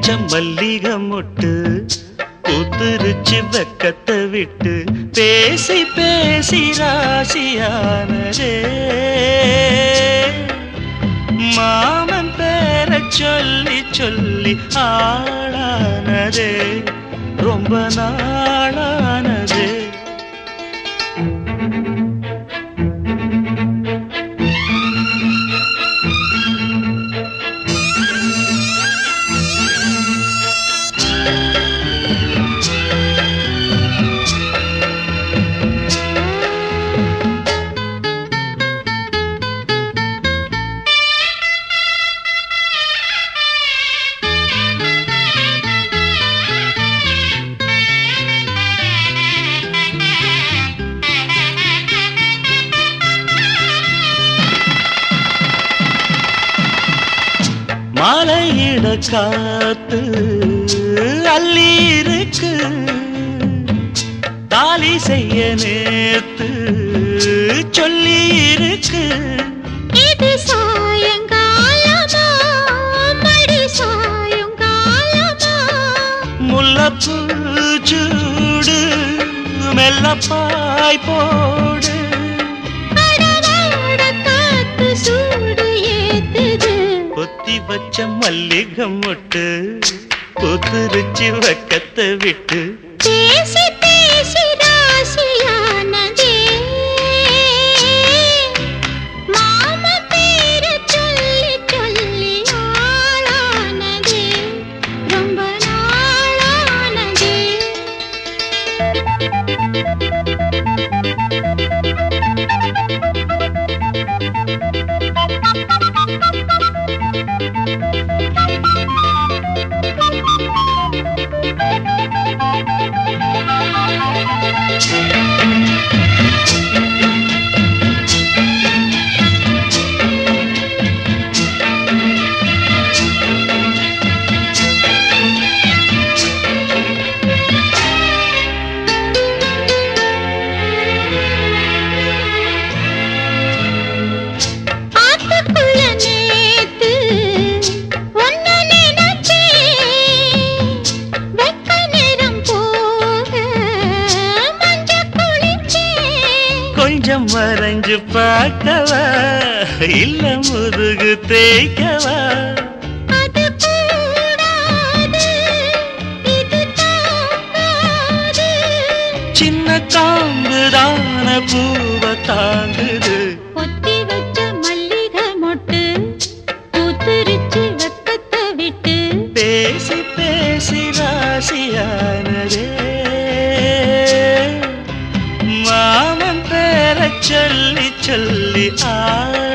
மல்லிகை மொட்டு பூத்துருச்சு வெக்கத்தை விட்டு பேசி பேசி ராசியானதே மாமன் பேர சொல்லி சொல்லி ஆளானதே ரொம்ப நாளானதே மாலையிட காத்து அள்ளி இருக்கு தாலி செய்ய நேத்து சொல்லி இருக்கு இது சாயங்காலமா மடி சாயங்காலமா முல்லப்பூ சூடு மெல்லப்பாய் போடு அடராட காத்து சூடு ஏத்துது கொத்தி வச்ச மல்லிகை மொட்டு புத்துருச்சி வெக்கத்தை விட்டு பேசி பேசி ராசியானதே மாம பேர சொல்லி சொல்லி ஆளானதே ரொம்ப நாளானதே ஆத்துக்குள்ள நேத்து ஒன்னு நினைச்சேன் வெக்க நேரம் போக மஞ்ச குளிச்சேன் கொஞ்சம் மறைஞ்சு பார்க்கவா இல்ல முதுகு தேய்க்கவா அது கூடாது இது தாங்காது சின்ன காம்புதான பூவ தாங்குது கொத்தி வச்ச மல்லிகை மொட்டு பூத்துருச்சு வெக்கத்தை விட்டு பேசி பேசி ராசியானதே மாமன் பேர சொல்லி சொல்லி ஆ